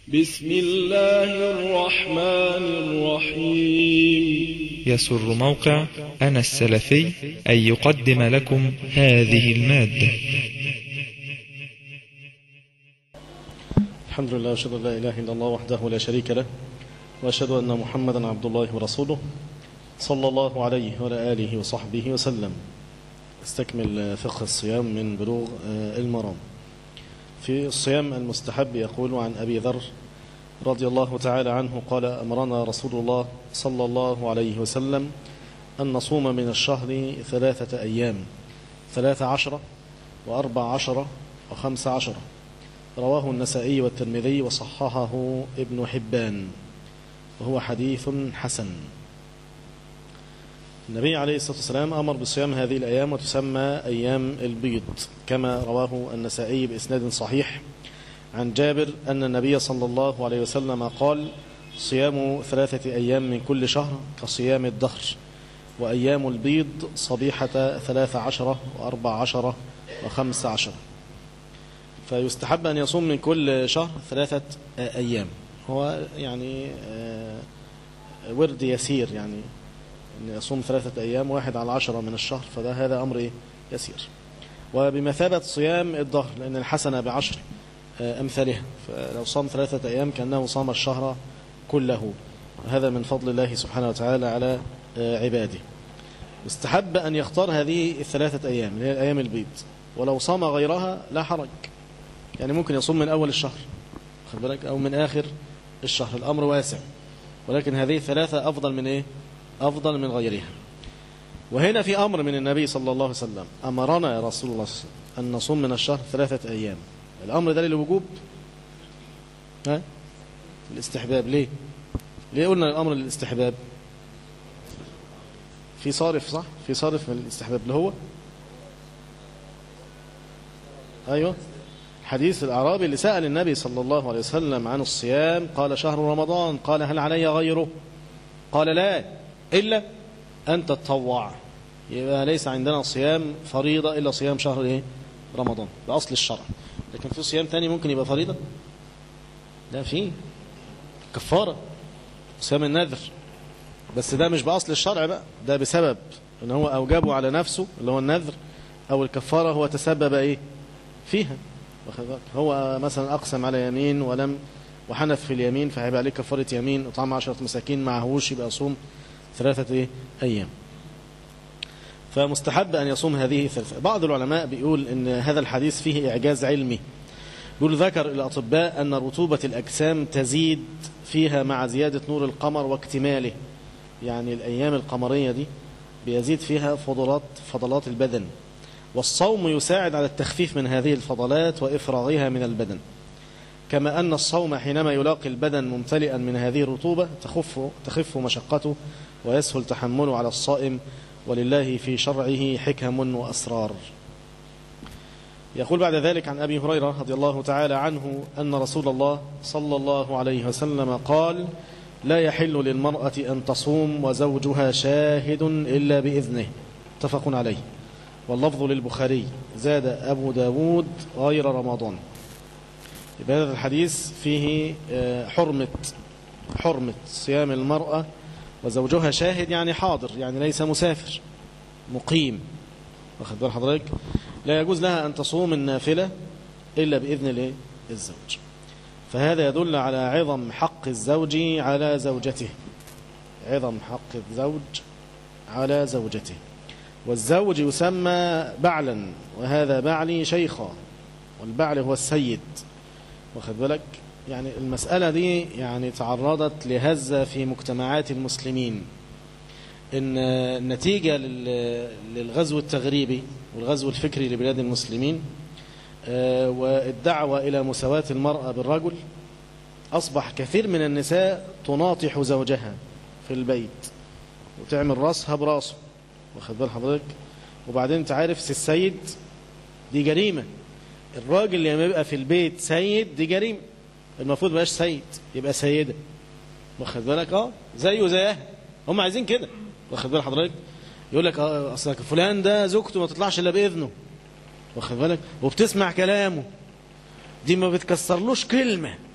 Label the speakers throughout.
Speaker 1: بسم الله الرحمن الرحيم
Speaker 2: يسر موقع أنا السلفي أن يقدم لكم هذه المادة
Speaker 3: الحمد لله واشهد ان لا اله الا الله وحده لا شريك له واشهد ان محمدا عبد الله ورسوله صلى الله عليه وعلى اله وصحبه وسلم استكمل فقه الصيام من بلوغ المرام في الصيام المستحب يقول عن ابي ذر رضي الله تعالى عنه قال امرنا رسول الله صلى الله عليه وسلم ان نصوم من الشهر ثلاثه ايام ثلاث عشره واربع عشره وخمس عشره رواه النسائي والترمذي وصححه ابن حبان وهو حديث حسن النبي عليه الصلاة والسلام أمر بصيام هذه الأيام وتسمى أيام البيض كما رواه النسائي بإسناد صحيح عن جابر أن النبي صلى الله عليه وسلم قال صيام ثلاثة أيام من كل شهر كصيام الدهر وأيام البيض صبيحة ثلاث عشرة وأربع عشرة وخمس عشرة فيستحب أن يصوم من كل شهر ثلاثة أيام هو يعني ورد يسير يعني أن يصوم ثلاثة أيام واحد على عشرة من الشهر فده هذا أمر يسير وبمثابة صيام الظهر لأن الحسنة بعشر أمثالها فلو صام ثلاثة أيام كأنه صام الشهر كله هذا من فضل الله سبحانه وتعالى على عباده يستحب أن يختار هذه الثلاثة أيام اللي هي الأيام البيض ولو صام غيرها لا حرج يعني ممكن يصوم من أول الشهر خد بالك أو من آخر الشهر الأمر واسع ولكن هذه الثلاثة أفضل من إيه أفضل من غيرها وهنا في أمر من النبي صلى الله عليه وسلم أمرنا يا رسول الله صلى الله عليه وسلم أن نصوم من الشهر ثلاثة أيام الأمر ده للوجوب ها الاستحباب ليه ليه قلنا الأمر للاستحباب في صارف صح في صارف من الاستحباب اللي هو أيوه حديث الأعرابي اللي سأل النبي صلى الله عليه وسلم عن الصيام قال شهر رمضان قال هل علي غيره قال لا إلا أن تتطوع يبقى ليس عندنا صيام فريضة إلا صيام شهر إيه؟ رمضان بأصل الشرع لكن في صيام تاني ممكن يبقى فريضة لا في كفارة صيام النذر بس ده مش بأصل الشرع بقى ده بسبب ان هو أوجبه على نفسه اللي هو النذر أو الكفارة هو تسبب إيه فيها هو مثلا أقسم على يمين ولم وحنف في اليمين فهيبقى عليه كفارة يمين وطعم عشرة مساكين معهوش يبقى صوم ثلاثة إيه؟ أيام فمستحب أن يصوم هذه الثلاثة بعض العلماء بيقول أن هذا الحديث فيه إعجاز علمي يقول ذكر الأطباء أن رطوبة الأجسام تزيد فيها مع زيادة نور القمر واكتماله يعني الأيام القمرية دي بيزيد فيها فضلات فضلات البدن والصوم يساعد على التخفيف من هذه الفضلات وإفراغها من البدن كما أن الصوم حينما يلاقي البدن ممتلئا من هذه الرطوبة تخف, تخف مشقته ويسهل تحمله على الصائم ولله في شرعه حكم وأسرار يقول بعد ذلك عن أبي هريرة رضي الله تعالى عنه أن رسول الله صلى الله عليه وسلم قال لا يحل للمرأة أن تصوم وزوجها شاهد إلا بإذنه اتفق عليه واللفظ للبخاري زاد أبو داود غير رمضان هذا الحديث فيه حرمة حرمة صيام المرأة وزوجها شاهد يعني حاضر يعني ليس مسافر مقيم واخد بال حضرتك لا يجوز لها أن تصوم النافلة إلا بإذن الزوج فهذا يدل على عظم حق الزوج على زوجته عظم حق الزوج على زوجته والزوج يسمى بعلا وهذا بعلي شيخا والبعل هو السيد واخد بالك يعني المسألة دي يعني تعرضت لهزة في مجتمعات المسلمين إن نتيجة للغزو التغريبي والغزو الفكري لبلاد المسلمين والدعوة إلى مساواة المرأة بالرجل أصبح كثير من النساء تناطح زوجها في البيت وتعمل راسها براسه واخد بال حضرتك وبعدين انت عارف السيد دي جريمة الراجل لما يبقى في البيت سيد دي جريمة المفروض بقاش سيد يبقى سيدة واخد بالك اه زيه زيها هم عايزين كده واخد بال حضرتك يقول لك اه اصلك فلان ده زوجته ما تطلعش الا باذنه واخد بالك وبتسمع كلامه دي ما بتكسرلوش كلمة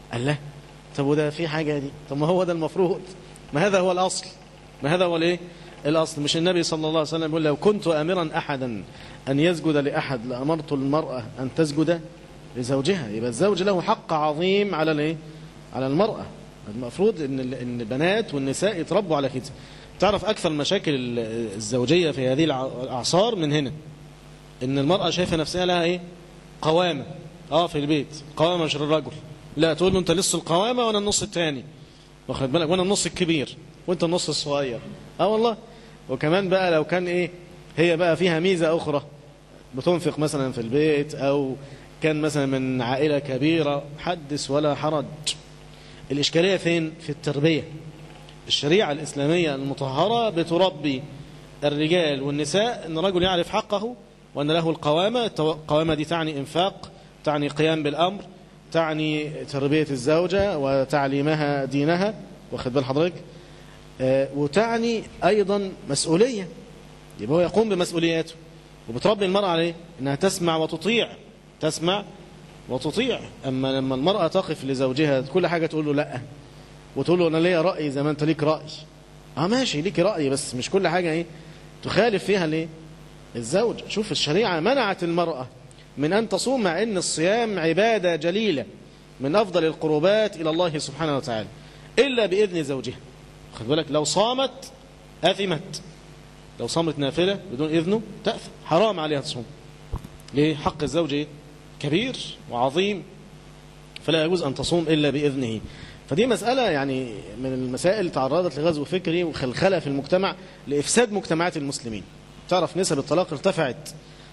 Speaker 3: قال لا طب وده في حاجة دي طب ما هو ده المفروض ما هذا هو الأصل ما هذا هو الايه الأصل مش النبي صلى الله عليه وسلم يقول لو كنت أمرا أحدا أن يسجد لأحد لأمرت المرأة أن تسجد لزوجها يبقى الزوج له حق عظيم على الايه على المرأة المفروض ان ال- ان البنات والنساء يتربوا على كده تعرف اكثر المشاكل ال- الزوجية في هذه الع- الاعصار من هنا ان المرأة شايفة نفسها لها ايه قوامة اه في البيت قوامة مش للرجل لا تقول له انت لسه القوامة وانا النص الثاني واخد بالك وانا النص الكبير وانت النص الصغير اه والله وكمان بقى لو كان ايه هي بقى فيها ميزة اخرى بتنفق مثلا في البيت او كان مثلا من عائلة كبيرة حدث ولا حرج الإشكالية فين في التربية الشريعة الإسلامية المطهرة بتربي الرجال والنساء أن الرجل يعرف حقه وأن له القوامة القوامة دي تعني إنفاق تعني قيام بالأمر تعني تربية الزوجة وتعليمها دينها واخد بال حضرتك آه، وتعني أيضا مسؤولية يبقى هو يقوم بمسؤولياته وبتربي المرأة عليه أنها تسمع وتطيع تسمع وتطيع أما لما المرأة تقف لزوجها كل حاجة تقول له لا وتقول له أنا ليا رأي زي ما أنت ليك رأي اه ماشي ليك رأي بس مش كل حاجة ايه تخالف فيها ليه الزوج شوف الشريعة منعت المرأة من أن تصوم مع أن الصيام عبادة جليلة من أفضل القربات إلى الله سبحانه وتعالى إلا بإذن زوجها خد بالك لو صامت أثمت لو صامت نافلة بدون إذنه تأثم حرام عليها تصوم ليه حق الزوج إيه؟ كبير وعظيم فلا يجوز أن تصوم إلا بإذنه فدي مسألة يعني من المسائل تعرضت لغزو فكري وخلخلة في المجتمع لإفساد مجتمعات المسلمين تعرف نسب الطلاق ارتفعت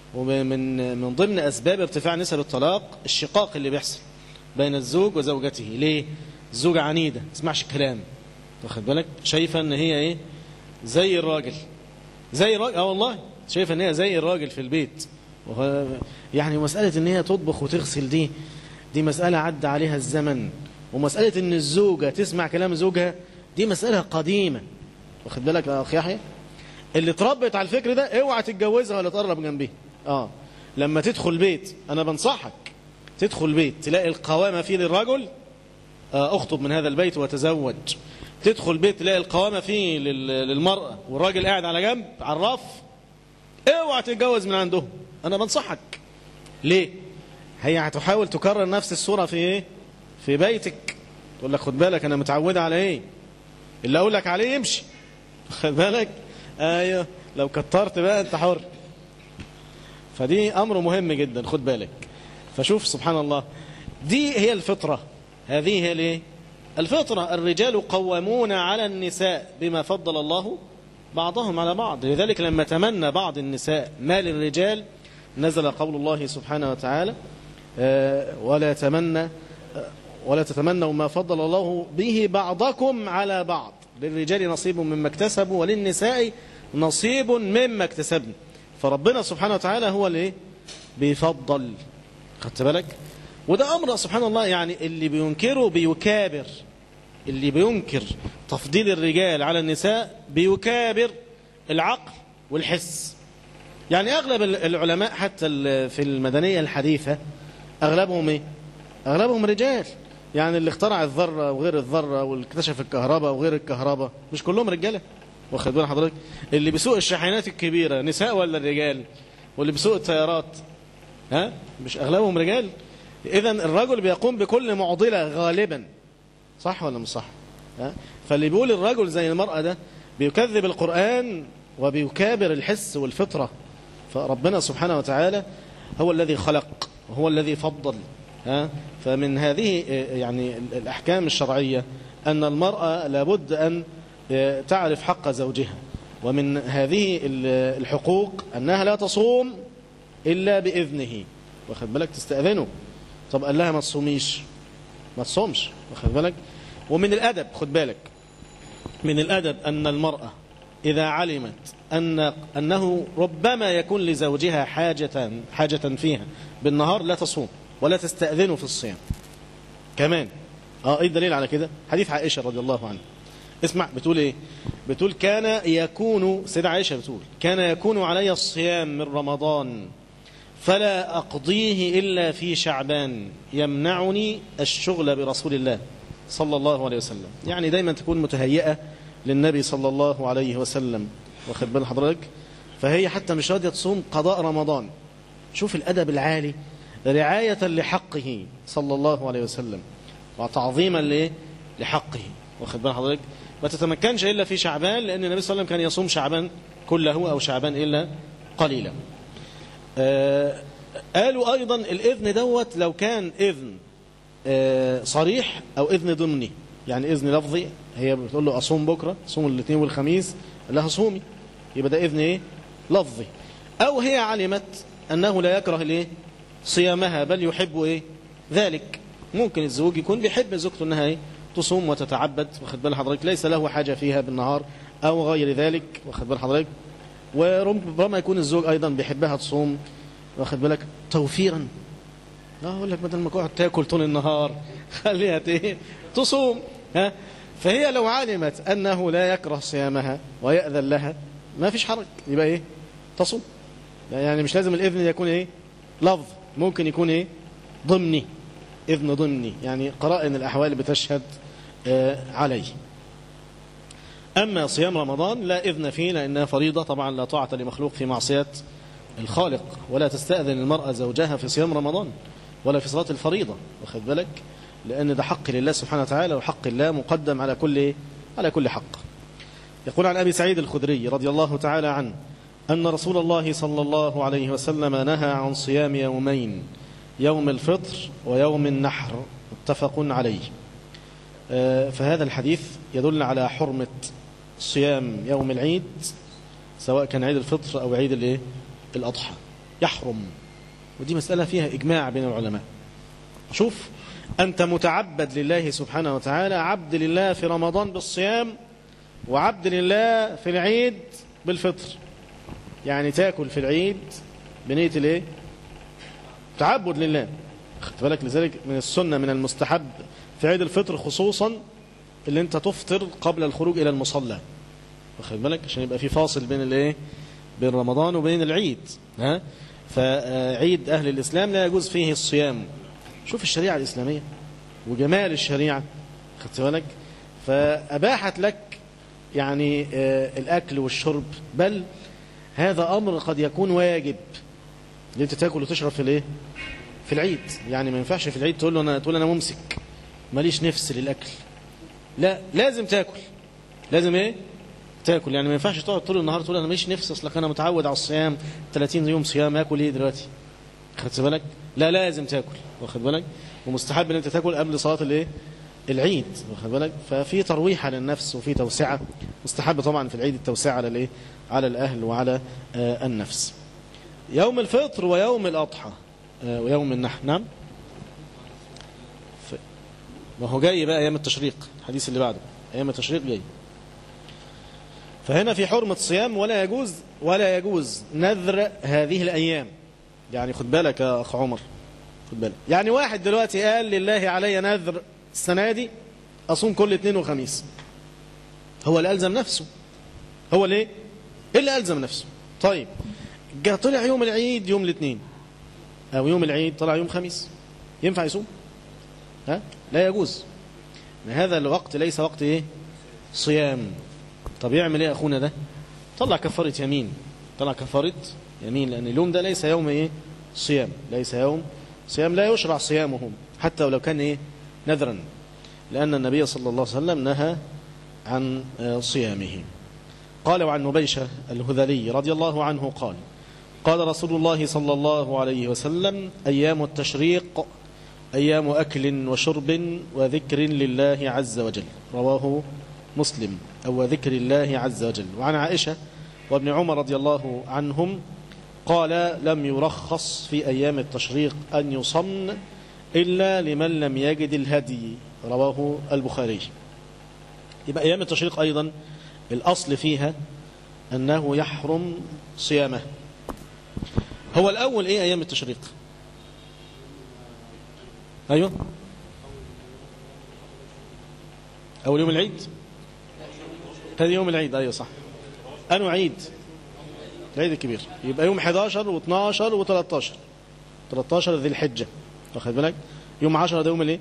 Speaker 3: ومن من ضمن أسباب ارتفاع نسب الطلاق الشقاق اللي بيحصل بين الزوج وزوجته ليه الزوجة عنيدة ما تسمعش الكلام واخد بالك شايفة ان هي ايه زي الراجل زي الراجل اه والله شايفة ان هي زي الراجل في البيت وهو يعني مسألة ان هي تطبخ وتغسل دي دي مسألة عدى عليها الزمن ومسألة ان الزوجة تسمع كلام زوجها دي مسألة قديمة واخد بالك يا اخي يحيى اللي اتربت على الفكر ده اوعى تتجوزها ولا تقرب جنبيه اه لما تدخل بيت انا بنصحك تدخل بيت تلاقي القوامة فيه للرجل آه اخطب من هذا البيت وتزوج تدخل بيت تلاقي القوامة فيه لل- للمرأة والراجل قاعد على جنب على الرف اوعى تتجوز من عندهم انا بنصحك ليه هي هتحاول تكرر نفس الصورة في ايه في بيتك تقول لك خد بالك انا متعودة على ايه اللي اقول لك عليه يمشي خد بالك ايوه لو كترت بقى انت حر فدي امر مهم جدا خد بالك فشوف سبحان الله دي هي الفطرة هذه هي الايه الفطرة الرجال قوامون على النساء بما فضل الله بعضهم على بعض لذلك لما تمنى بعض النساء ما للرجال نزل قول الله سبحانه وتعالى آه، ولا يتمنى آه، ولا تتمنوا ما فضل الله به بعضكم على بعض للرجال نصيب مما اكتسبوا وللنساء نصيب مما اكتسبن فربنا سبحانه وتعالى هو اللي إيه؟ بيفضل خدت بالك وده أمر سبحان الله يعني اللي بينكره بيكابر اللي بينكر تفضيل الرجال على النساء بيكابر العقل والحس يعني أغلب العلماء حتى ال- في المدنية الحديثة أغلبهم إيه؟ أغلبهم رجال يعني اللي اخترع الذرة وغير الذرة واللي اكتشف الكهرباء وغير الكهرباء مش كلهم رجالة واخد بال حضرتك اللي بيسوق الشاحنات الكبيرة نساء ولا رجال واللي بيسوق الطيارات ها مش أغلبهم رجال إذا الرجل بيقوم بكل معضلة غالبا صح ولا مش صح ها؟ فاللي بيقول الرجل زي المرأة ده بيكذب القرآن وبيكابر الحس والفطرة فربنا سبحانه وتعالى هو الذي خلق وهو الذي فضل ها؟ فمن هذه آه، يعني الأحكام الشرعية أن المرأة لابد أن آه، تعرف حق زوجها ومن هذه ال- الحقوق أنها لا تصوم إلا بإذنه واخد بالك تستأذنه طب قال لها ما تصوميش ما تصومش واخد بالك ومن الأدب خد بالك من الأدب أن المرأة إذا علمت أن أنه ربما يكون لزوجها حاجة حاجة فيها بالنهار لا تصوم ولا تستأذنه في الصيام كمان اه ايه الدليل على كده حديث عائشة رضي الله عنها اسمع بتقول ايه بتقول كان يكون سيدة عائشة بتقول كان يكون علي الصيام من رمضان فلا أقضيه إلا في شعبان يمنعني الشغل برسول الله صلى الله عليه وسلم يعني دايما تكون متهيئة للنبي صلى الله عليه وسلم واخد بال حضرتك فهي حتى مش راضية تصوم قضاء رمضان شوف الأدب العالي رعاية لحقه صلى الله عليه وسلم وتعظيما لإيه؟ لحقه واخد بال حضرتك ما تتمكنش إلا في شعبان لأن النبي صلى الله عليه وسلم كان يصوم شعبان كله أو شعبان إلا قليلا آه قالوا أيضا الإذن دوت لو كان إذن آه صريح أو إذن ضمني يعني إذن لفظي هي بتقول له أصوم بكرة صوم الاثنين والخميس قال لها صومي يبقى ده إذن إيه لفظي أو هي علمت أنه لا يكره الإيه صيامها بل يحب إيه ذلك ممكن الزوج يكون بيحب زوجته أنها إيه تصوم وتتعبد واخد بال حضرتك ليس له حاجة فيها بالنهار أو غير ذلك واخد بال حضرتك وربما يكون الزوج أيضا بيحبها تصوم واخد بالك توفيرا لا أقول لك بدل ما تقعد تاكل طول النهار خليها ايه تصوم ها فهي لو علمت أنه لا يكره صيامها ويأذن لها ما فيش حرج يبقى إيه تصوم يعني مش لازم الإذن يكون إيه لفظ ممكن يكون إيه ضمني إذن ضمني يعني قرائن الأحوال بتشهد آه عليه أما صيام رمضان لا إذن فيه لأنها فريضة طبعا لا طاعة لمخلوق في معصية الخالق ولا تستأذن المرأة زوجها في صيام رمضان ولا في صلاة الفريضة واخد بالك لأن ده حق لله سبحانه وتعالى وحق الله مقدم على كل على كل حق يقول عن أبي سعيد الخدري رضي الله تعالى عنه أن رسول الله صلى الله عليه وسلم نهى عن صيام يومين يوم الفطر ويوم النحر متفق عليه فهذا الحديث يدل على حرمة صيام يوم العيد سواء كان عيد الفطر أو عيد الايه الأضحى يحرم ودي مسألة فيها إجماع بين العلماء شوف أنت متعبد لله سبحانه وتعالى عبد لله في رمضان بالصيام وعبد لله في العيد بالفطر يعني تاكل في العيد بنية الايه تعبد لله خدت بالك لذلك من السنة من المستحب في عيد الفطر خصوصا اللي انت تفطر قبل الخروج الى المصلى واخد بالك عشان يبقى في فاصل بين الايه بين رمضان وبين العيد ها فعيد اهل الاسلام لا يجوز فيه الصيام شوف الشريعه الاسلاميه وجمال الشريعه خدت بالك فاباحت لك يعني الاكل والشرب بل هذا امر قد يكون واجب اللي انت تاكل وتشرب في الايه في العيد يعني ما ينفعش في العيد تقول له انا تقول انا ممسك ماليش نفس للاكل لا لازم تاكل لازم ايه تاكل يعني ما ينفعش تقعد طول النهار تقول انا ماليش نفس اصلك انا متعود على الصيام 30 يوم صيام اكل ايه دلوقتي خدت بالك لا لازم تاكل واخد بالك ومستحب ان انت تاكل قبل صلاه الايه العيد واخد بالك ففي ترويحه للنفس وفي توسعه مستحب طبعا في العيد التوسعه على الايه على الاهل وعلى آه النفس يوم الفطر ويوم الاضحى آه ويوم النحر نعم ما هو جاي بقى ايام التشريق الحديث اللي بعده ايام التشريق جاي فهنا في حرمة الصيام ولا يجوز ولا يجوز نذر هذه الأيام يعني خد بالك يا أخ عمر خد بالك يعني واحد دلوقتي قال لله علي نذر السنة دي أصوم كل اثنين وخميس هو اللي ألزم نفسه هو ليه اللي ألزم نفسه طيب جاء طلع يوم العيد يوم الاثنين أو يوم العيد طلع يوم خميس ينفع يصوم ها لا يجوز هذا الوقت ليس وقت ايه صيام طب يعمل ايه اخونا ده طلع كفارة يمين طلع كفارة يمين لان اليوم ده ليس يوم ايه صيام ليس يوم صيام لا يشرع صيامه حتى ولو كان ايه نذرا لان النبي صلى الله عليه وسلم نهى عن صيامه قال وعن نبيشة الهذلي رضي الله عنه قال قال رسول الله صلى الله عليه وسلم أيام التشريق أيام أكل وشرب وذكر لله عز وجل رواه مسلم أو ذكر الله عز وجل وعن عائشة وابن عمر رضي الله عنهم قال لم يرخص في أيام التشريق أن يصم إلا لمن لم يجد الهدي رواه البخاري يبقى أيام التشريق أيضا الأصل فيها أنه يحرم صيامه هو الأول إيه أيام التشريق أيوة أول يوم العيد ثاني يوم العيد أيوة صح أنو عيد العيد الكبير يبقى يوم 11 و12 و13 13 ذي الحجة واخد بالك يوم 10 ده يوم الايه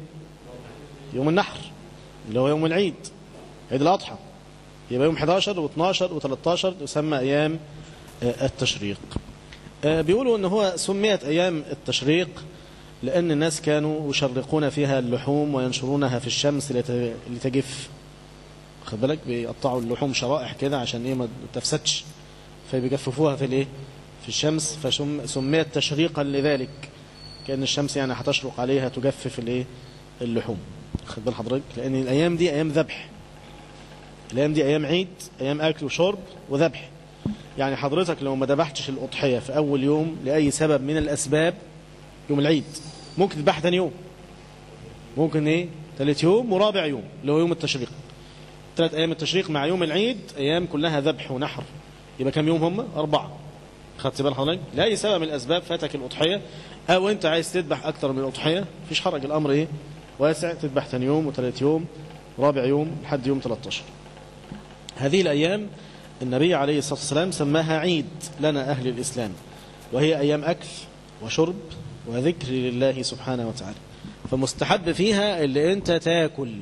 Speaker 3: يوم النحر اللي هو يوم العيد عيد الأضحى يبقى يوم 11 و12 و13 يسمى أيام آه، التشريق آه، بيقولوا ان هو سميت أيام التشريق لأن الناس كانوا يشرقون فيها اللحوم وينشرونها في الشمس لت- لتجف خد بالك بيقطعوا اللحوم شرائح كده عشان ايه ما تفسدش فبيجففوها في الايه في الشمس فسميت تشريقا لذلك كأن الشمس يعني هتشرق عليها تجفف الايه اللحوم خد بال حضرتك لأن الأيام دي أيام ذبح الأيام دي أيام عيد أيام أكل وشرب وذبح يعني حضرتك لو ما ذبحتش الأضحية في أول يوم لأي سبب من الأسباب يوم العيد ممكن تذبح ثاني يوم ممكن ايه ثالث يوم ورابع يوم اللي هو يوم التشريق ثلاث أيام التشريق مع يوم العيد أيام كلها ذبح ونحر يبقى كم يوم هم أربعة خدت بال حضرتك لأي سبب من الأسباب فاتك الأضحية أو أنت عايز تذبح أكثر من الأضحية مفيش حرج الأمر إيه واسع تذبح ثاني يوم وثالث يوم رابع يوم لحد يوم 13 هذه الأيام النبي عليه الصلاة والسلام سماها عيد لنا أهل الإسلام وهي أيام أكل وشرب وذكر لله سبحانه وتعالى فمستحب فيها اللي أنت تاكل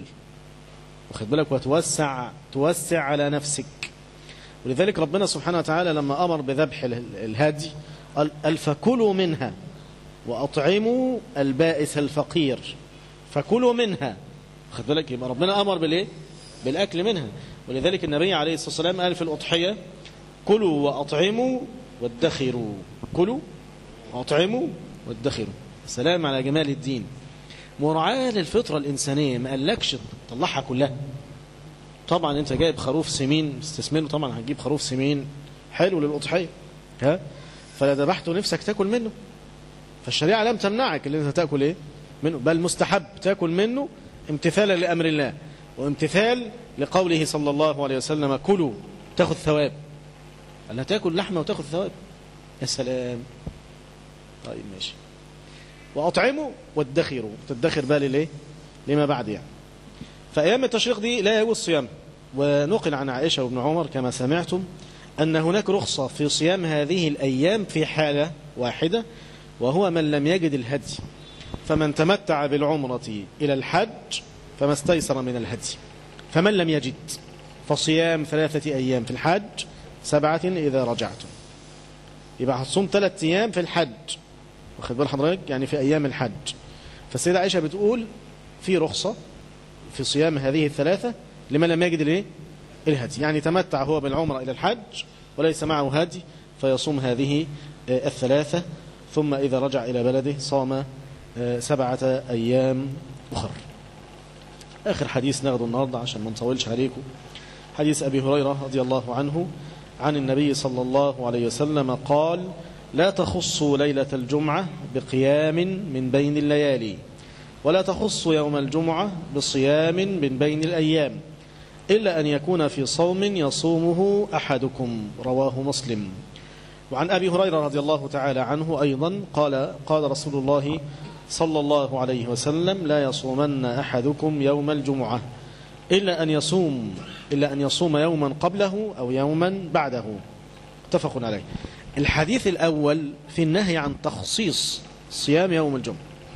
Speaker 3: واخد بالك وتوسع توسع على نفسك ولذلك ربنا سبحانه وتعالى لما أمر بذبح ال- الهادي قال قال فكلوا منها وأطعموا البائس الفقير فكلوا منها واخد بالك يبقى ربنا أمر بالإيه بالأكل منها ولذلك النبي عليه الصلاة والسلام قال في الأضحية كلوا وأطعموا وادخروا كلوا وأطعموا وادخروا السلام على جمال الدين مراعاة للفطرة الإنسانية ما قالكش طلعها كلها طبعا انت جايب خروف سمين استثمره طبعا هتجيب خروف سمين حلو للأضحية ها فلا ذبحته نفسك تاكل منه فالشريعة لم تمنعك اللي انت تاكل ايه منه بل مستحب تاكل منه امتثالا لأمر الله وامتثال لقوله صلى الله عليه وسلم كلوا تاخذ ثواب قال لها تاكل لحمة وتاخذ ثواب يا سلام طيب ماشي وأطعموا وادخروا تدخر بالي ليه لما بعد يعني فأيام التشريق دي لا يجوز صيام ونقل عن عائشة وابن عمر كما سمعتم أن هناك رخصة في صيام هذه الأيام في حالة واحدة وهو من لم يجد الهدي فمن تمتع بالعمرة إلى الحج فما استيسر من الهدي فمن لم يجد فصيام ثلاثة أيام في الحج سبعة إذا رجعتم يبقى هتصوم ثلاثة أيام في الحج واخد بال حضرتك يعني في أيام الحج فالسيدة عائشة بتقول في رخصة في صيام هذه الثلاثة لمن لم يجد الايه الهدي يعني تمتع هو بالعمرة إلى الحج وليس معه هدي فيصوم هذه آه، الثلاثة ثم إذا رجع إلى بلده صام آه، سبعة أيام أخر آخر حديث ناخده النهاردة عشان ما نطولش عليكم حديث أبي هريرة رضي الله عنه عن النبي صلى الله عليه وسلم قال لا تخصوا ليلة الجمعة بقيام من بين الليالي ولا تخص يوم الجمعة بصيام من بين الأيام إلا أن يكون في صوم يصومه أحدكم رواه مسلم وعن أبي هريرة رضي الله تعالى عنه أيضا قال قال رسول الله صلى الله عليه وسلم لا يصومن أحدكم يوم الجمعة إلا أن يصوم إلا أن يصوم يوما قبله أو يوما بعده متفق عليه الحديث الأول في النهي عن تخصيص صيام يوم الجمعة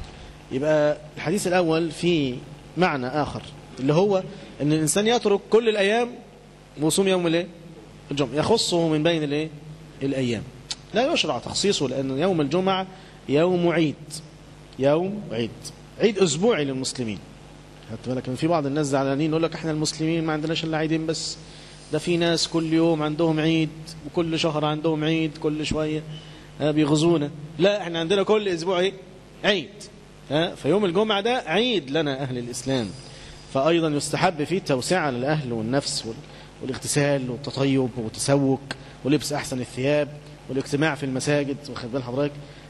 Speaker 3: يبقى الحديث الأول في معنى آخر اللي هو أن الإنسان يترك كل الأيام وصوم يوم الايه الجمعة يخصه من بين الايه الأيام لا يشرع تخصيصه لأن يوم الجمعة يوم عيد يوم عيد عيد أسبوعي للمسلمين خدت بالك إن في بعض الناس زعلانين يقول لك احنا المسلمين ما عندناش الا عيدين بس ده في ناس كل يوم عندهم عيد وكل شهر عندهم عيد كل شوية ها بيغزونا لا احنا عندنا كل اسبوع ايه عيد ها فيوم الجمعة ده عيد لنا أهل الإسلام فأيضا يستحب فيه التوسعة للأهل والنفس وال- والاغتسال والتطيب والتسوق ولبس أحسن الثياب والاجتماع في المساجد واخد بال حضرتك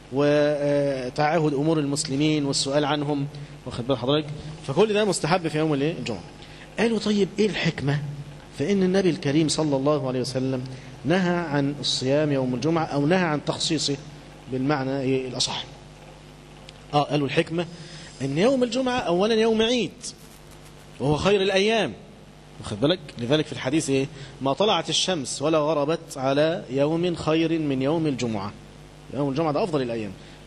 Speaker 3: وتعاهد أمور المسلمين والسؤال عنهم واخد بال حضرتك فكل ده مستحب في يوم الايه الجمعة قالوا طيب إيه الحكمة فإن النبي الكريم صلى الله عليه وسلم نهى عن الصيام يوم الجمعة أو نهى عن تخصيصه بالمعنى إيه الأصح آه قالوا الحكمة أن يوم الجمعة أولا يوم عيد وهو خير الأيام واخد بالك لذلك في الحديث إيه ما طلعت الشمس ولا غربت على يوم خير من يوم الجمعة يوم الجمعة ده أفضل الأيام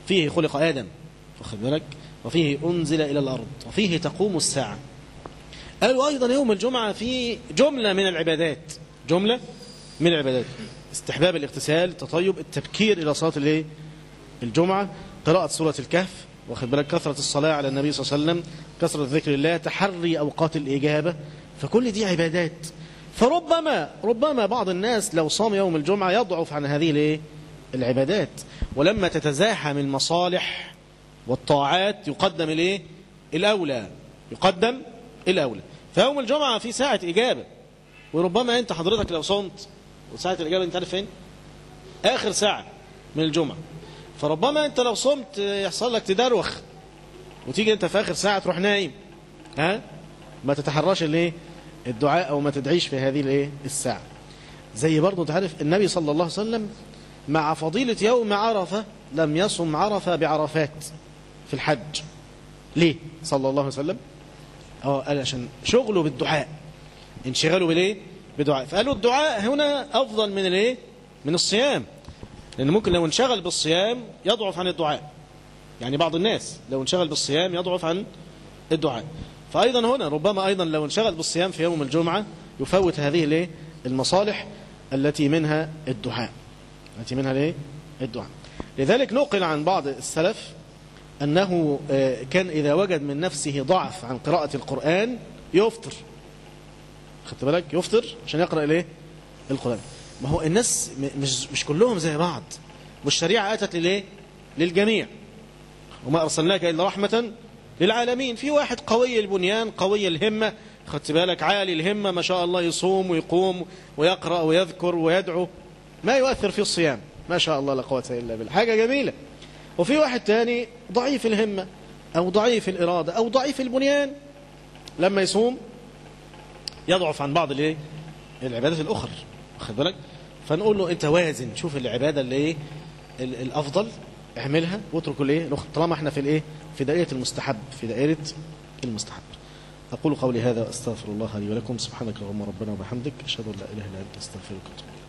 Speaker 3: فيه خلق آدم واخد بالك وفيه أنزل إلى الأرض وفيه تقوم الساعة قالوا أيضا يوم الجمعة في جملة من العبادات جملة من العبادات استحباب الاغتسال التطيب التبكير إلى صلاة الايه الجمعة قراءة سورة الكهف واخد بالك كثرة الصلاة على النبي صلى الله عليه وسلم كثرة ذكر الله تحري أوقات الإجابة فكل دي عبادات فربما ربما بعض الناس لو صام يوم الجمعة يضعف عن هذه الايه العبادات ولما تتزاحم المصالح والطاعات يقدم الايه الأولى يقدم الأولى فيوم الجمعة في ساعة إجابة وربما أنت حضرتك لو صمت وساعة الإجابة أنت عارف فين آخر ساعة من الجمعة فربما أنت لو صمت يحصل لك تدروخ وتيجي أنت في آخر ساعة تروح نايم ها ما تتحراش الايه الدعاء أو ما تدعيش في هذه الايه الساعة زي برضه انت عارف النبي صلى الله عليه وسلم مع فضيلة يوم عرفة لم يصم عرفة بعرفات في الحج ليه صلى الله عليه وسلم اه قال عشان شغله بالدعاء انشغاله بالايه بدعاء فقالوا الدعاء هنا افضل من الايه من الصيام لان ممكن لو انشغل بالصيام يضعف عن الدعاء يعني بعض الناس لو انشغل بالصيام يضعف عن الدعاء فايضا هنا ربما ايضا لو انشغل بالصيام في يوم الجمعه يفوت هذه الايه المصالح التي منها الدعاء التي منها الايه الدعاء لذلك نقل عن بعض السلف أنه كان إذا وجد من نفسه ضعف عن قراءة القرآن يفطر خدت بالك يفطر عشان يقرأ الايه القرآن ما هو الناس مش, مش كلهم زي بعض والشريعة أتت لليه للجميع وما أرسلناك إلا رحمة للعالمين في واحد قوي البنيان قوي الهمة خدت بالك عالي الهمة ما شاء الله يصوم ويقوم ويقرأ ويذكر ويدعو ما يؤثر في الصيام ما شاء الله لا قوة إلا بالله حاجة جميلة وفي واحد تاني ضعيف الهمة أو ضعيف الإرادة أو ضعيف البنيان لما يصوم يضعف عن بعض الايه العبادات الأخرى واخد بالك فنقول له أنت وازن شوف العبادة اللي ايه الأفضل اعملها واترك الايه طالما احنا في الايه في دائرة المستحب في دائرة المستحب أقول قولي هذا أستغفر الله لي ولكم سبحانك اللهم ربنا وبحمدك أشهد أن لا إله إلا أنت أستغفرك وأتوب إليك